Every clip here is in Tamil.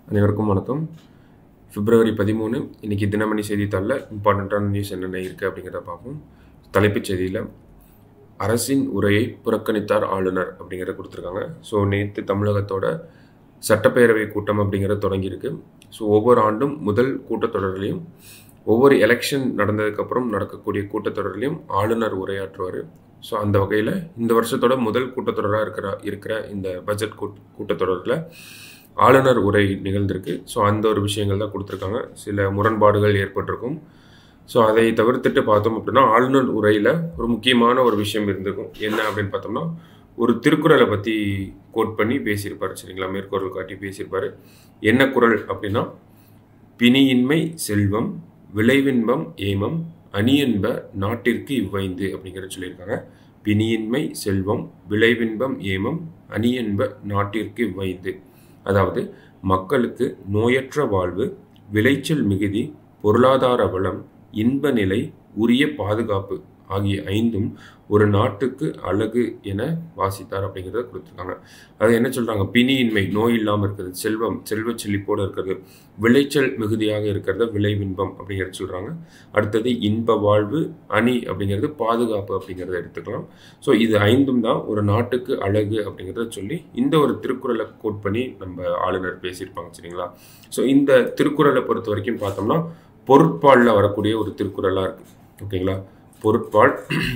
அனைவருக்கும் வணக்கம் பிப்ரவரி பதிமூணு இன்னைக்கு தினமணி செய்தித்தாளில் இம்பார்ட்டண்ட்டான நியூஸ் என்னென்ன இருக்குது அப்படிங்கிறத பார்ப்போம் தலைப்புச் செய்தியில் அரசின் உரையை புறக்கணித்தார் ஆளுநர் அப்படிங்கிறத கொடுத்துருக்காங்க ஸோ நேற்று தமிழகத்தோட சட்டப்பேரவை கூட்டம் அப்படிங்கிறது தொடங்கியிருக்கு ஸோ ஒவ்வொரு ஆண்டும் முதல் கூட்டத்தொடர்லையும் ஒவ்வொரு எலெக்ஷன் நடந்ததுக்கப்புறம் நடக்கக்கூடிய கூட்டத்தொடர்லையும் ஆளுநர் உரையாற்றுவார் ஸோ அந்த வகையில் இந்த வருஷத்தோட முதல் கூட்டத்தொடராக இருக்கிற இருக்கிற இந்த பட்ஜெட் கூட் கூட்டத்தொடரில் ஆளுநர் உரை நிகழ்ந்திருக்கு ஸோ அந்த ஒரு விஷயங்கள் தான் கொடுத்துருக்காங்க சில முரண்பாடுகள் ஏற்பட்டிருக்கும் ஸோ அதை தவிர்த்துட்டு பார்த்தோம் அப்படின்னா ஆளுநர் உரையில் ஒரு முக்கியமான ஒரு விஷயம் இருந்திருக்கும் என்ன அப்படின்னு பார்த்தோம்னா ஒரு திருக்குறளை பற்றி கோட் பண்ணி பேசியிருப்பார் சரிங்களா மேற்கோள் காட்டி பேசியிருப்பார் என்ன குறள் அப்படின்னா பிணியின்மை செல்வம் விளைவின்பம் ஏமம் அணியன்ப நாட்டிற்கு இவ்வைந்து அப்படிங்கிறத சொல்லியிருக்காங்க பிணியின்மை செல்வம் விளைவின்பம் ஏமம் அணியன்ப நாட்டிற்கு இவ்வைந்து அதாவது மக்களுக்கு நோயற்ற வாழ்வு விளைச்சல் மிகுதி பொருளாதார வளம் இன்ப நிலை உரிய பாதுகாப்பு ஆகிய ஐந்தும் ஒரு நாட்டுக்கு அழகு என வாசித்தார் அப்படிங்கிறத கொடுத்துருக்காங்க அது என்ன சொல்கிறாங்க பிணியின்மை நோய் இல்லாமல் இருக்கிறது செல்வம் செல்வ செழிப்போடு இருக்கிறது விளைச்சல் மிகுதியாக இருக்கிறத விளைவின்பம் அப்படிங்கிறத சொல்கிறாங்க அடுத்தது இன்ப வாழ்வு அணி அப்படிங்கிறது பாதுகாப்பு அப்படிங்கிறத எடுத்துக்கலாம் ஸோ இது ஐந்தும் தான் ஒரு நாட்டுக்கு அழகு அப்படிங்கிறத சொல்லி இந்த ஒரு திருக்குறளை கோட் பண்ணி நம்ம ஆளுநர் பேசியிருப்பாங்க சரிங்களா ஸோ இந்த திருக்குறளை பொறுத்த வரைக்கும் பார்த்தோம்னா பொருட்பாலில் வரக்கூடிய ஒரு திருக்குறளாக இருக்குது ஓகேங்களா பொருட்பால்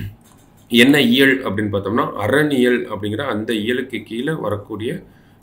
என்ன இயல் அப்படின்னு பார்த்தோம்னா அறநியல் அப்படிங்கிற அந்த இயலுக்கு கீழே வரக்கூடிய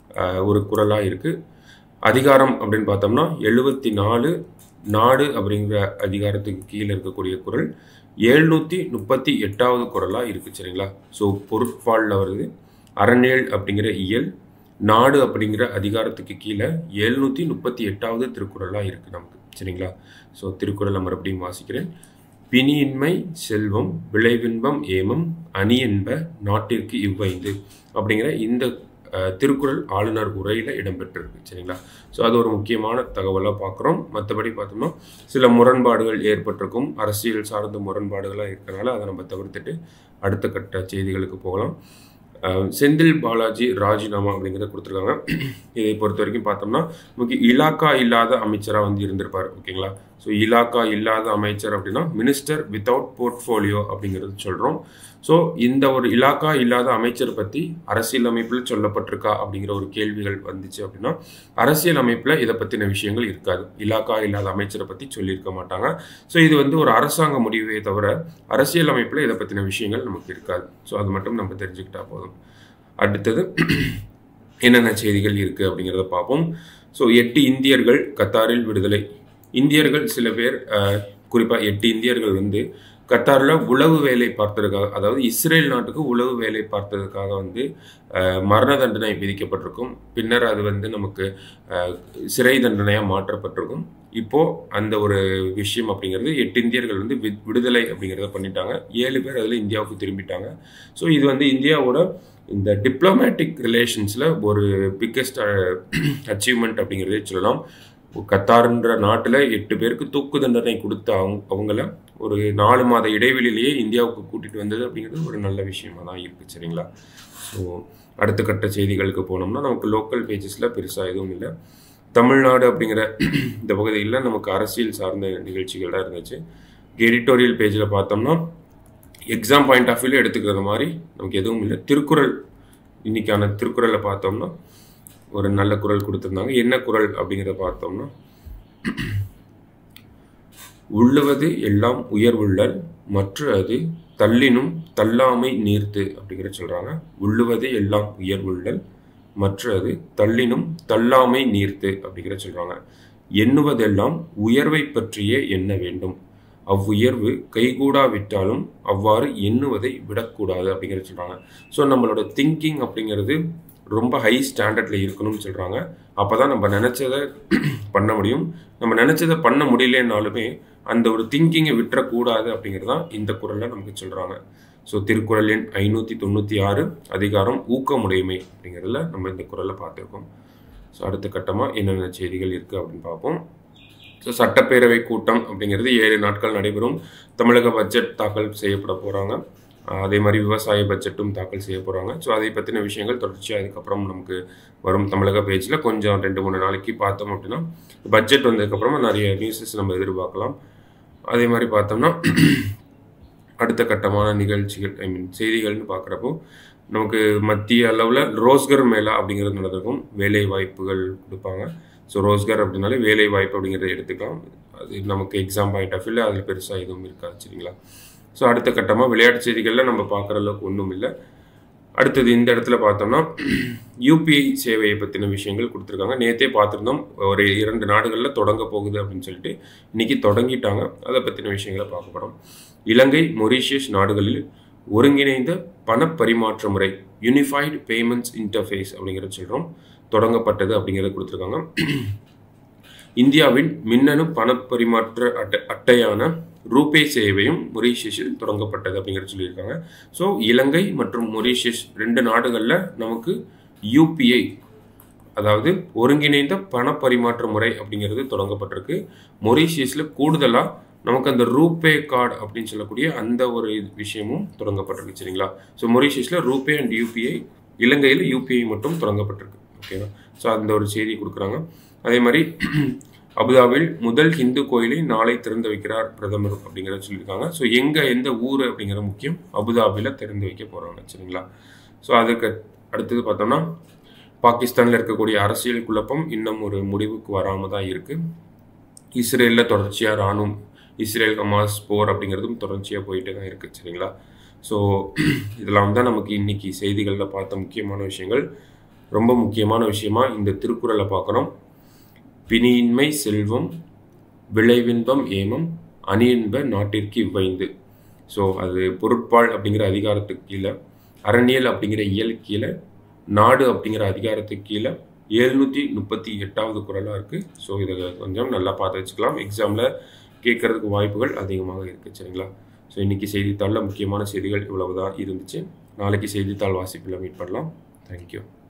ஒரு குரலாக இருக்குது அதிகாரம் அப்படின்னு பார்த்தோம்னா எழுபத்தி நாலு நாடு அப்படிங்கிற அதிகாரத்துக்கு கீழே இருக்கக்கூடிய குரல் எழுநூற்றி முப்பத்தி எட்டாவது குரலாக இருக்குது சரிங்களா ஸோ பொருட்பாலில் வருது அறநியல் அப்படிங்கிற இயல் நாடு அப்படிங்கிற அதிகாரத்துக்கு கீழே எழுநூற்றி முப்பத்தி எட்டாவது திருக்குறளாக இருக்குது நமக்கு சரிங்களா ஸோ திருக்குறளை மறுபடியும் வாசிக்கிறேன் பிணியின்மை செல்வம் விளைவின்பம் ஏமம் அணியன்ப நாட்டிற்கு இவ்வைந்து அப்படிங்கிற இந்த திருக்குறள் ஆளுநர் உரையில் இடம்பெற்றிருக்கு சரிங்களா ஸோ அது ஒரு முக்கியமான தகவலாக பார்க்குறோம் மற்றபடி பார்த்தோம்னா சில முரண்பாடுகள் ஏற்பட்டிருக்கும் அரசியல் சார்ந்த முரண்பாடுகளாக இருக்கிறனால அதை நம்ம தவிர்த்துட்டு அடுத்த கட்ட செய்திகளுக்கு போகலாம் செந்தில் பாலாஜி ராஜினாமா அப்படிங்கிறத கொடுத்துருக்காங்க இதை பொறுத்த வரைக்கும் பார்த்தோம்னா நமக்கு இலாக்கா இல்லாத அமைச்சராக வந்து இருந்திருப்பார் ஓகேங்களா ஸோ இலாக்கா இல்லாத அமைச்சர் அப்படின்னா மினிஸ்டர் வித்தவுட் போர்ட்ஃபோலியோ அப்படிங்கிறது சொல்கிறோம் ஸோ இந்த ஒரு இலாக்கா இல்லாத அமைச்சர் பற்றி அரசியல் அமைப்பில் சொல்லப்பட்டிருக்கா அப்படிங்கிற ஒரு கேள்விகள் வந்துச்சு அப்படின்னா அரசியல் அமைப்பில் இதை பற்றின விஷயங்கள் இருக்காது இலாக்கா இல்லாத அமைச்சரை பற்றி சொல்லியிருக்க மாட்டாங்க ஸோ இது வந்து ஒரு அரசாங்க முடிவே தவிர அரசியல் அமைப்பில் இதை பற்றின விஷயங்கள் நமக்கு இருக்காது ஸோ அது மட்டும் நம்ம தெரிஞ்சுக்கிட்டா போதும் அடுத்தது என்னென்ன செய்திகள் இருக்குது அப்படிங்கிறத பார்ப்போம் ஸோ எட்டு இந்தியர்கள் கத்தாரில் விடுதலை இந்தியர்கள் சில பேர் குறிப்பாக எட்டு இந்தியர்கள் வந்து கத்தாரில் உளவு வேலை பார்த்ததுக்காக அதாவது இஸ்ரேல் நாட்டுக்கு உளவு வேலை பார்த்ததுக்காக வந்து மரண தண்டனை விதிக்கப்பட்டிருக்கும் பின்னர் அது வந்து நமக்கு சிறை தண்டனையாக மாற்றப்பட்டிருக்கும் இப்போது அந்த ஒரு விஷயம் அப்படிங்கிறது எட்டு இந்தியர்கள் வந்து விடுதலை அப்படிங்கிறத பண்ணிட்டாங்க ஏழு பேர் அதில் இந்தியாவுக்கு திரும்பிட்டாங்க ஸோ இது வந்து இந்தியாவோட இந்த டிப்ளமேட்டிக் ரிலேஷன்ஸில் ஒரு பிக்கெஸ்ட் அச்சீவ்மெண்ட் அப்படிங்கிறதே சொல்லலாம் கத்தார்ன்ற நாட்டில் எட்டு பேருக்கு தூக்கு தண்டனை கொடுத்த அவங்க அவங்கள ஒரு நாலு மாத இடைவெளியிலேயே இந்தியாவுக்கு கூட்டிகிட்டு வந்தது அப்படிங்கிறது ஒரு நல்ல விஷயமா தான் இருக்குது சரிங்களா ஸோ அடுத்த கட்ட செய்திகளுக்கு போனோம்னா நமக்கு லோக்கல் பேஜஸில் பெருசாக எதுவும் இல்லை தமிழ்நாடு அப்படிங்கிற இந்த பகுதியில் நமக்கு அரசியல் சார்ந்த நிகழ்ச்சிகள் தான் இருந்துச்சு எடிட்டோரியல் பேஜில் பார்த்தோம்னா எக்ஸாம் பாயிண்ட் ஆஃப் வியூவில் எடுத்துக்கிறது மாதிரி நமக்கு எதுவும் இல்லை திருக்குறள் இன்னைக்கான திருக்குறளை பார்த்தோம்னா ஒரு நல்ல குரல் கொடுத்துருந்தாங்க என்ன குரல் அப்படிங்கிறத பார்த்தோம்னா உள்ளுவது எல்லாம் உயர்வுள்ளல் மற்ற அது தள்ளினும் தள்ளாமை நீர்த்து அப்படிங்கிற சொல்கிறாங்க உள்ளுவது எல்லாம் உயர்வுள்ளல் மற்ற அது தள்ளினும் தள்ளாமை நீர்த்து அப்படிங்கிற சொல்கிறாங்க எண்ணுவதெல்லாம் உயர்வை பற்றியே எண்ண வேண்டும் அவ்வுயர்வு கைகூடாவிட்டாலும் அவ்வாறு எண்ணுவதை விடக்கூடாது அப்படிங்கிற சொல்கிறாங்க ஸோ நம்மளோட திங்கிங் அப்படிங்கிறது ரொம்ப ஹை ஸ்டாண்டர்டில் இருக்கணும்னு சொல்கிறாங்க அப்போ தான் நம்ம நினச்சதை பண்ண முடியும் நம்ம நினச்சதை பண்ண முடியலனாலுமே அந்த ஒரு திங்கிங்கை விட்டுறக்கூடாது அப்படிங்கிறது தான் இந்த குரலில் நமக்கு சொல்கிறாங்க ஸோ திருக்குறள் எண் ஐநூற்றி தொண்ணூற்றி ஆறு அதிகாரம் ஊக்கமுடைமை அப்படிங்கிறதுல நம்ம இந்த குரலை பார்த்துருக்கோம் ஸோ அடுத்த கட்டமாக என்னென்ன செய்திகள் இருக்குது அப்படின்னு பார்ப்போம் ஸோ சட்டப்பேரவை கூட்டம் அப்படிங்கிறது ஏழு நாட்கள் நடைபெறும் தமிழக பட்ஜெட் தாக்கல் செய்யப்பட போகிறாங்க அதே மாதிரி விவசாய பட்ஜெட்டும் தாக்கல் செய்ய போகிறாங்க ஸோ அதை பற்றின விஷயங்கள் தொடர்ச்சியாக அதுக்கப்புறம் நமக்கு வரும் தமிழக பேஜில் கொஞ்சம் ரெண்டு மூணு நாளைக்கு பார்த்தோம் அப்படின்னா பட்ஜெட் வந்ததுக்கப்புறமா நிறைய நியூஸஸ் நம்ம எதிர்பார்க்கலாம் அதே மாதிரி பார்த்தோம்னா அடுத்த கட்டமான நிகழ்ச்சிகள் ஐ மீன் செய்திகள்னு பார்க்குறப்போ நமக்கு மத்திய அளவில் ரோஸ்கர் மேளா அப்படிங்கிறது நடந்திருக்கும் வேலை வாய்ப்புகள் கொடுப்பாங்க ஸோ ரோஸ்கர் அப்படின்னாலே வேலை வாய்ப்பு அப்படிங்கிறத எடுத்துக்கலாம் அது நமக்கு எக்ஸாம் பாயிண்ட் ஆஃப் வியூவில் அதில் பெருசாக எதுவும் இருக்காது சரிங்களா ஸோ அடுத்த கட்டமாக விளையாட்டு செய்திகளில் நம்ம பார்க்குற அளவுக்கு ஒன்றும் இல்லை அடுத்தது இந்த இடத்துல பார்த்தோம்னா யூபிஐ சேவையை பற்றின விஷயங்கள் கொடுத்துருக்காங்க நேற்றே பார்த்துருந்தோம் ஒரு இரண்டு நாடுகளில் தொடங்க போகுது அப்படின்னு சொல்லிட்டு இன்னைக்கு தொடங்கிட்டாங்க அதை பற்றின விஷயங்களை பார்க்க போகிறோம் இலங்கை மொரீஷியஸ் நாடுகளில் ஒருங்கிணைந்த பண பரிமாற்ற முறை யூனிஃபைடு பேமெண்ட்ஸ் இன்டர்ஃபேஸ் அப்படிங்கிறத சொல்கிறோம் தொடங்கப்பட்டது அப்படிங்கிறத கொடுத்துருக்காங்க இந்தியாவின் மின்னணு பண பரிமாற்ற அட்டை அட்டையான ரூபே சேவையும் மொரீஷியஸில் தொடங்கப்பட்டது அப்படிங்கிறத சொல்லியிருக்காங்க ஸோ இலங்கை மற்றும் மொரீஷியஸ் ரெண்டு நாடுகளில் நமக்கு யூபிஐ அதாவது ஒருங்கிணைந்த பண பரிமாற்ற முறை அப்படிங்கிறது தொடங்கப்பட்டிருக்கு மொரீஷியஸில் கூடுதலாக நமக்கு அந்த ரூபே கார்டு அப்படின்னு சொல்லக்கூடிய அந்த ஒரு விஷயமும் தொடங்கப்பட்டிருக்கு சரிங்களா ஸோ மொரீஷியஸில் ரூபே அண்ட் யூபிஐ இலங்கையில் யூபிஐ மட்டும் தொடங்கப்பட்டிருக்கு ஓகேவா ஸோ அந்த ஒரு செய்தி கொடுக்குறாங்க அதே மாதிரி அபுதாபில் முதல் ஹிந்து கோயிலை நாளை திறந்து வைக்கிறார் பிரதமர் அப்படிங்கிறத சொல்லியிருக்காங்க ஸோ எங்கே எந்த ஊர் அப்படிங்கிற முக்கியம் அபுதாபியில் திறந்து வைக்க போகிறாங்க சரிங்களா ஸோ அதுக்கு அடுத்தது பார்த்தோம்னா பாகிஸ்தானில் இருக்கக்கூடிய அரசியல் குழப்பம் இன்னும் ஒரு முடிவுக்கு வராமல் தான் இருக்குது இஸ்ரேலில் தொடர்ச்சியாக ராணுவம் இஸ்ரேல் ஹமாஸ் போர் அப்படிங்கிறதும் தொடர்ச்சியாக போயிட்டே தான் இருக்குது சரிங்களா ஸோ இதெல்லாம் தான் நமக்கு இன்னைக்கு செய்திகளில் பார்த்த முக்கியமான விஷயங்கள் ரொம்ப முக்கியமான விஷயமா இந்த திருக்குறளை பார்க்குறோம் பிணியின்மை செல்வம் விளைவின்பம் ஏமம் அணியின்ப நாட்டிற்கு இவ்வைந்து ஸோ அது பொருட்பால் அப்படிங்கிற அதிகாரத்துக்கு கீழே அறநியல் அப்படிங்கிற இயல் கீழே நாடு அப்படிங்கிற அதிகாரத்துக்கு கீழே எழுநூற்றி முப்பத்தி எட்டாவது குரலாக இருக்குது ஸோ இதை கொஞ்சம் நல்லா பார்த்து வச்சுக்கலாம் எக்ஸாமில் கேட்கறதுக்கு வாய்ப்புகள் அதிகமாக இருக்குது சரிங்களா ஸோ இன்றைக்கி செய்தித்தாளில் முக்கியமான செய்திகள் இவ்வளவு தான் இருந்துச்சு நாளைக்கு செய்தித்தாள் வாசிப்பில் மீட் பண்ணலாம் தேங்க்யூ